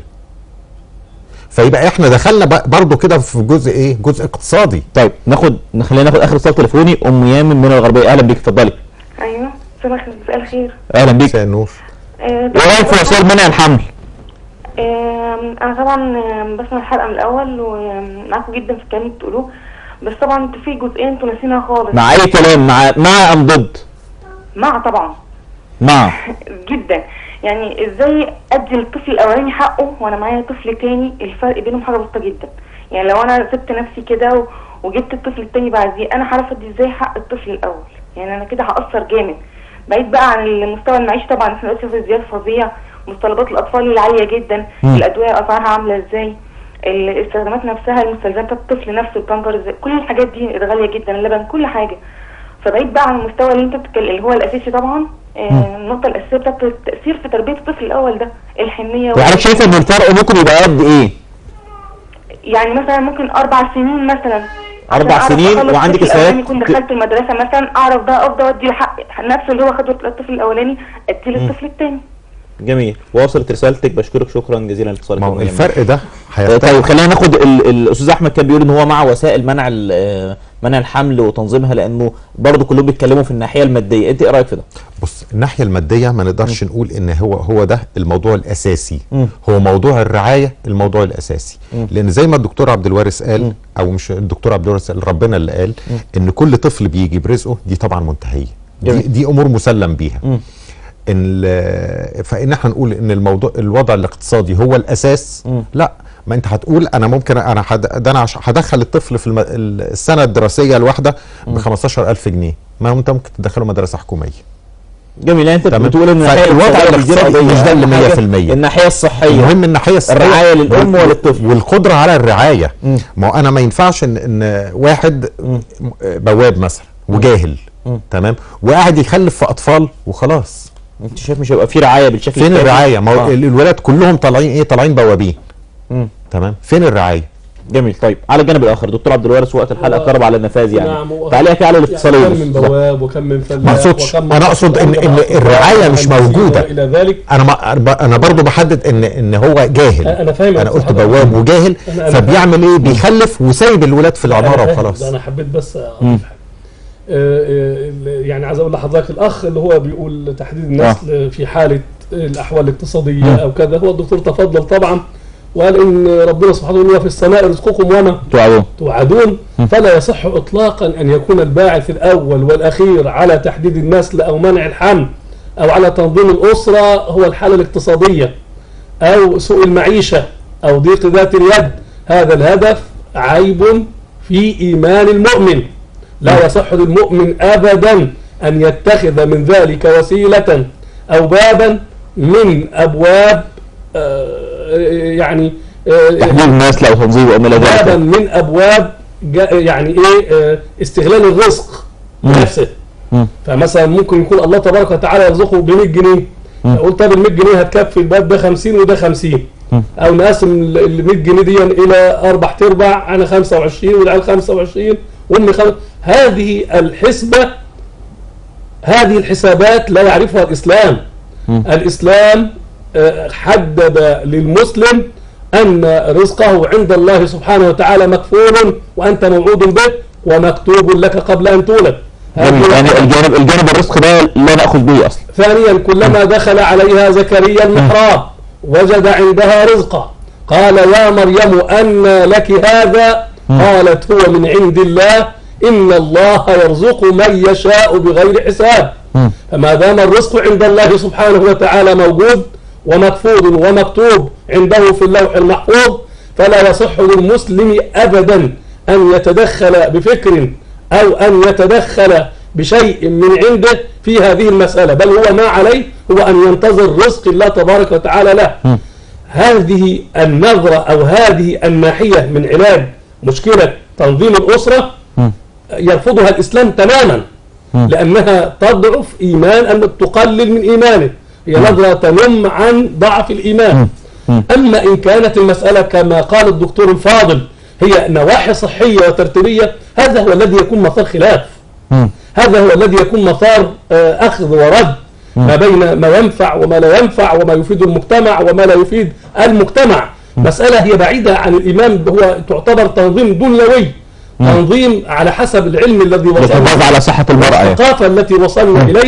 فيبقى احنا دخلنا بق- برضو كده في جزء ايه جزء اقتصادي طيب ناخد خلينا ناخد اخر اتصال تليفوني ام يامن من الغربيه اهلا بيك اتفضلي ايوه صباح مساء الخير اهلا بيك مساء النور آه، ايه رايك في وسائل منع الحمل آم، انا طبعا آم، بسمع الحلقه من الاول ومعاكم جدا في الكلام اللي بتقولوه بس طبعا انتوا في جزئيه انتوا ناسينها خالص مع اي كلام مع مع ام ضد مع طبعا مع جدا يعني ازاي ادي للطفل الاولاني حقه وانا معايا طفل تاني الفرق بينهم حاجه بسيطه جدا يعني لو انا سبت نفسي كده و- وجبت الطفل التاني بعديه انا هعرف ادي ازاي حق الطفل الاول يعني انا كده هاثر جامد بعيد بقى عن المستوى المعيشي طبعا احنا دلوقتي في زياده فظيع متطلبات الاطفال العاليه جدا مم. الادويه اسعارها عامله ازاي الاستخدامات نفسها المستلزمات بتاعت الطفل نفسه البامبرز كل الحاجات دي غاليه جدا اللبن كل حاجه فبعيد بقى عن المستوى اللي انت بتتكلم اللي هو الاساسي طبعا آه، النقطه الاساسيه بتاعت التاثير في تربيه الطفل الاول ده الحنيه وحضرتك شايفه ان الفرق ممكن يبقى قد ايه يعني مثلا ممكن اربع سنين مثلا أربع عشان أعرف سنين أخلص وعندك الطفل الأولاني استعداد يكون دخلت المدرسه مثلا اعرف بقى افضل ادي له حق نفس اللي هو خده الطفل الاولاني ادي للطفل الثاني جميل وصلت رسالتك بشكرك شكرا جزيلا لاتصالك ما هو معنا. الفرق ده آه، هيختلف طيب خلينا ناخد ال- الاستاذ احمد كان بيقول ان هو مع وسائل منع ال- آه، منع الحمل وتنظيمها لانه برضه كلهم بيتكلموا في الناحيه الماديه انت ايه رايك في ده بص الناحيه الماديه ما نقدرش نقول ان هو هو ده الموضوع الاساسي مم. هو موضوع الرعايه الموضوع الاساسي لان زي ما الدكتور عبد الوارث قال او مش الدكتور عبد الوارث قال ربنا اللي قال ان كل طفل بيجي برزقه دي طبعا منتهيه دي, جميل. دي امور مسلم بيها مم. ان ال- فان احنا نقول ان الموضوع الوضع الاقتصادي هو الاساس مم. لا ما انت هتقول انا ممكن انا حد ده انا عش- هدخل الطفل في الم... السنه الدراسيه الواحده ب 15000 جنيه ما انت ممكن تدخله مدرسه حكوميه جميل يعني انت تمام. بتقول ان الناحيه فالوضع الاقتصادية الاقتصادي مش ده اللي أهم حاجة 100%. الناحيه الصحيه المهم الناحيه الصحيه الرعاية للأم وال- وللطفل. والقدره على الرعايه مم. ما هو انا ما ينفعش ان ان واحد مم. بواب مثلا وجاهل مم. تمام وقاعد يخلف في اطفال وخلاص انت شايف مش هيبقى في رعايه بالشكل فين الكافي؟ الرعايه ما هو آه. الولاد كلهم طالعين ايه طالعين بوابين مم. تمام فين الرعايه جميل طيب على الجانب الاخر دكتور عبد الوارث وقت الحلقه هو- قرب على النفاذ يعني نعم، هو- تعليقك على يعني الاتصاليه كم من بواب وكم من فلاح ما اقصدش وكم من انا اقصد ان ان أطفال الرعايه مش ومهندسين موجوده والى ذلك انا ما انا برضو بحدد ان ان هو جاهل أنا فاهم انا يا قلت أستاذ بواب وجاهل أنا- أنا فبيعمل ايه بيخلف وسايب الولاد في أنا العماره فاهم، وخلاص ده انا حبيت بس اضيف حاجه آه، آه، يعني عايز اقول لحضرتك الاخ اللي هو بيقول تحديد النسل في حاله الاحوال الاقتصاديه او كذا هو الدكتور تفضل طبعا وقال ان ربنا سبحانه وتعالى في السماء رزقكم وما توعدون توعدون فلا يصح اطلاقا ان يكون الباعث الاول والاخير على تحديد النسل او منع الحمل او على تنظيم الاسره هو الحاله الاقتصاديه او سوء المعيشه او ضيق ذات اليد هذا الهدف عيب في ايمان المؤمن لا يصح للمؤمن ابدا ان يتخذ من ذلك وسيله او بابا من ابواب آه، يعني آه، تحديد الناس لو تنظيم وما الى بابا ذلك من ابواب جا- يعني ايه آه، استغلال الرزق نفسه مم. فمثلا ممكن يكون الله تبارك وتعالى يرزقه ب 100 جنيه اقول طب ال 100 جنيه هتكفي الباب ده 50 وده 50 او نقسم ال 100 جنيه دي الى اربع ارباع انا 25 والعيال 25 وامي خم... هذه الحسبه هذه الحسابات لا يعرفها الاسلام الاسلام آه، حدد للمسلم ان رزقه عند الله سبحانه وتعالى مكفول وانت موعود به ومكتوب لك قبل ان تولد جميل هذه يعني واحدة. الجانب الجانب الرزق ده لا ناخذ به اصلا ثانيا كلما دخل عليها زكريا المحراب وجد عندها رزقا قال يا مريم أن لك هذا قالت هو من عند الله إن الله يرزق من يشاء بغير حساب فما دام الرزق عند الله سبحانه وتعالى موجود ومكفوض ومكتوب عنده في اللوح المحفوظ فلا يصح للمسلم أبدا أن يتدخل بفكر أو أن يتدخل بشيء من عنده في هذه المسألة بل هو ما عليه هو أن ينتظر رزق الله تبارك وتعالى له هذه النظرة أو هذه الناحية من علاج مشكلة تنظيم الأسرة يرفضها الإسلام تماما لأنها تضعف إيمان أن تقلل من إيمانه هي نظرة تنم عن ضعف الإيمان أما إن كانت المسألة كما قال الدكتور الفاضل هي نواحي صحية وترتيبية هذا هو الذي يكون مسار خلاف هذا هو الذي يكون مسار آه، أخذ ورد ما بين ما ينفع وما لا ينفع وما يفيد المجتمع وما لا يفيد المجتمع مسألة هي بعيدة عن الإيمان هو تعتبر تنظيم دنيوي تنظيم على حسب العلم الذي وصلنا يتحافظ على صحه المراه يعني. الثقافة التي وصلنا إليه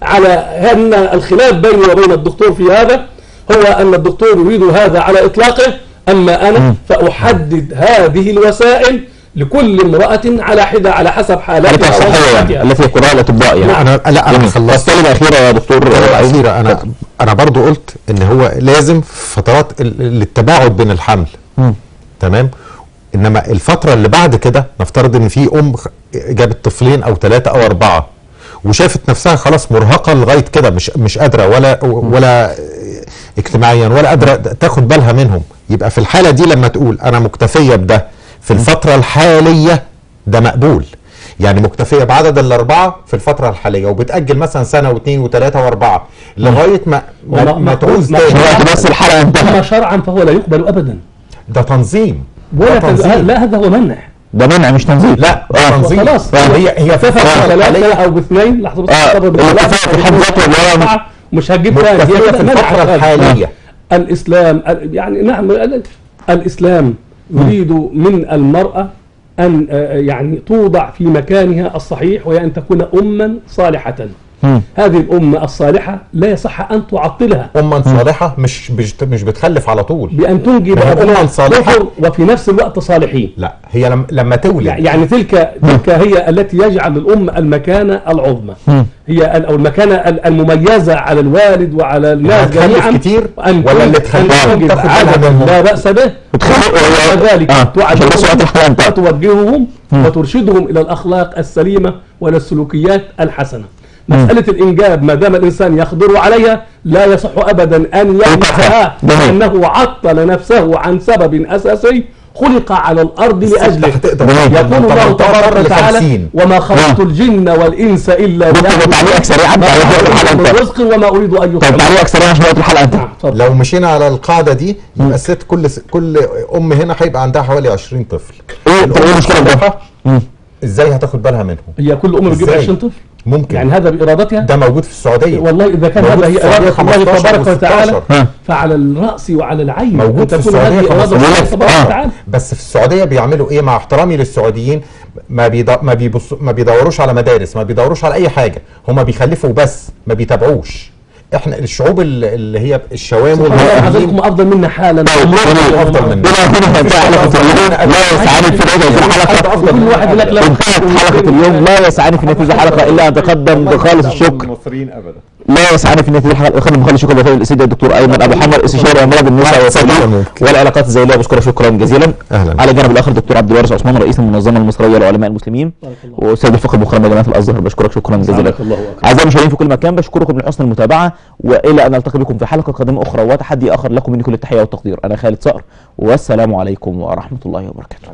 على أن الخلاف بيني وبين الدكتور في هذا هو أن الدكتور يريد هذا على إطلاقه أما أنا فأحدد هذه الوسائل لكل امرأة على حدة على حسب حالتها حالتها الصحيه يعني وظروفها. التي يقرها الاطباء يعني انا لا انا جميل. خلصت الكلمه الاخيره يا دكتور الأخيرة أنا أنا برضو قلت إن هو لازم فترات ال- ال- التباعد بين الحمل مم. تمام إنما الفترة اللي بعد كده نفترض إن في أم خ- جابت طفلين أو ثلاثة أو أربعة وشافت نفسها خلاص مرهقة لغاية كده مش مش قادرة ولا ولا اجتماعيا ولا قادرة تاخد بالها منهم يبقى في الحالة دي لما تقول أنا مكتفية بده في الفترة الحالية ده مقبول يعني مكتفيه بعدد الاربعه في الفتره الحاليه وبتاجل مثلا سنه واثنين وثلاثه واربعه لغايه ما ما, وما- ما ما- تعوز ما- تاني وقت بس الحلقه انتهت أما شرعا فهو لا يقبل أبدا ده تنظيم ولا ده تز... تنظيم لا هذا هو منع ده منع مش تنظيم لا ده آه. تنظيم خلاص. هي هي في الفتره ثلاثة الحاليه أو باثنين لحظة بس آه، أعتبر الاتفاق بثلاثة، في حد ذاته اللي هو أربعة، مش هتجيب ثاني هي مكتفيه كده في منع الفتره هذا. الحاليه الإسلام ال- يعني نعم ال- الإسلام يريد من المرأة أن آه، يعني توضع في مكانها الصحيح وهي أن تكون أما صالحة مم. هذه الأمة الصالحة لا يصح أن تعطلها أما صالحة مش مش مش بتخلف على طول بأن تنجب ما هي أبناء أمم صالحة. كفر وفي نفس الوقت صالحين لا هي لما لما تولد يعني تلك تلك هي التي يجعل الأم المكانة العظمى مم. هي ال- أو المكانة ال- المميزة على الوالد وعلى الناس هتخلف جميعا كتير أن ولا اللي تنجب- تخلفهم أن تنجب تاخد بالها عددا منهم؟ لا بأس به بتخلق- وكذلك آه، عشان بس وقت الحلقة انتهى. وتوجههم وترشدهم إلى الأخلاق السليمة وإلى السلوكيات الحسنة مسألة الإنجاب ما دام الإنسان يقدر عليها لا يصح أبدا أن يمنعها جميل. لأنه عطل نفسه عن سبب أساسي خلق على الأرض لأجله هتقدر جميل. يقول الله تبارك وتعالى لخمسين. وما خلقت الجن والإنس إلا دكتور تعليقك سريعا ما تعليقك أريد الحلقه من انتهت رزق وما أريد أن طب يطعم تعليقك سريعا عشان وقت الحلقه انتهت نعم تفضل لو مشينا على القاعده دي يبقى الست كل س- كل ام هنا هيبقى عندها حوالي 20 طفل ايه طب ايه المشكله في ده؟ الصالحة مم. ازاي هتاخد بالها منهم هي كل أم بتجيب إزاي؟ 20 طفل ممكن يعني هذا بإرادتها ده موجود في السعوديه والله إذا كان موجود هذا في هي السعودية إرادة الله 15 تبارك وتعالى و16. ها. فعلى الرأس وعلى العين موجود أن في تكون هذه السعودية إرادة 15. الله تبارك آه. وتعالى بس في السعوديه بيعملوا ايه مع احترامي للسعوديين ما بيض... ما بيبص ما بيدوروش على مدارس ما بيدوروش على اي حاجه هم بيخلفوا بس ما بيتابعوش احنا الشعوب ال- اللي هي الشوام سبحان الله والمهاجرين حضرتكم أفضل منا حالا افضل مننا بما هنا انتهى حلقه اليوم لا يسعني في نهايه الحلقه كل واحد يقول لك لا انتهت حلقه اليوم لا يسعني في نهايه الحلقه الا ان اتقدم بخالص الشكر المصريين ابدا لا يسعني في نهايه الحلقه اخر بخالص الشكر لفضيله السيد الدكتور ايمن ابو حمر استشاري امراض النساء والتوليد والعلاقات الزوجيه بشكره شكرا جزيلا أهلاً. على الجانب الاخر دكتور عبد الوارث عثمان رئيس المنظمه المصريه لعلماء المسلمين واستاذ الفقه المخرم جامعه الازهر بشكرك شكرا جزيلا جزاك الله خير. اعزائي المشاهدين في كل مكان بشكركم لحسن المتابعه والى ان نلتقي بكم في حلقه قادمه اخرى وتحدي اخر لكم مني كل التحيه والتقدير انا خالد صقر والسلام عليكم ورحمه الله وبركاته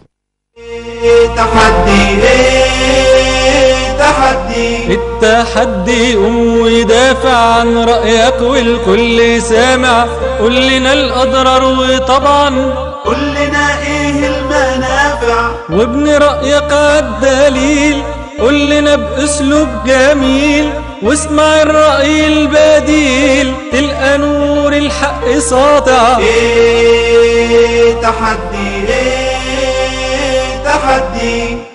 تحدي ايه تحدي التحدي قوم ودافع عن رأيك والكل سامع قول لنا الأضرار وطبعا قول لنا ايه المنافع وابن رأيك عالدليل قول لنا بأسلوب جميل واسمع الرأي البديل تلقى نور الحق ساطع ايه تحدي ايه تحدي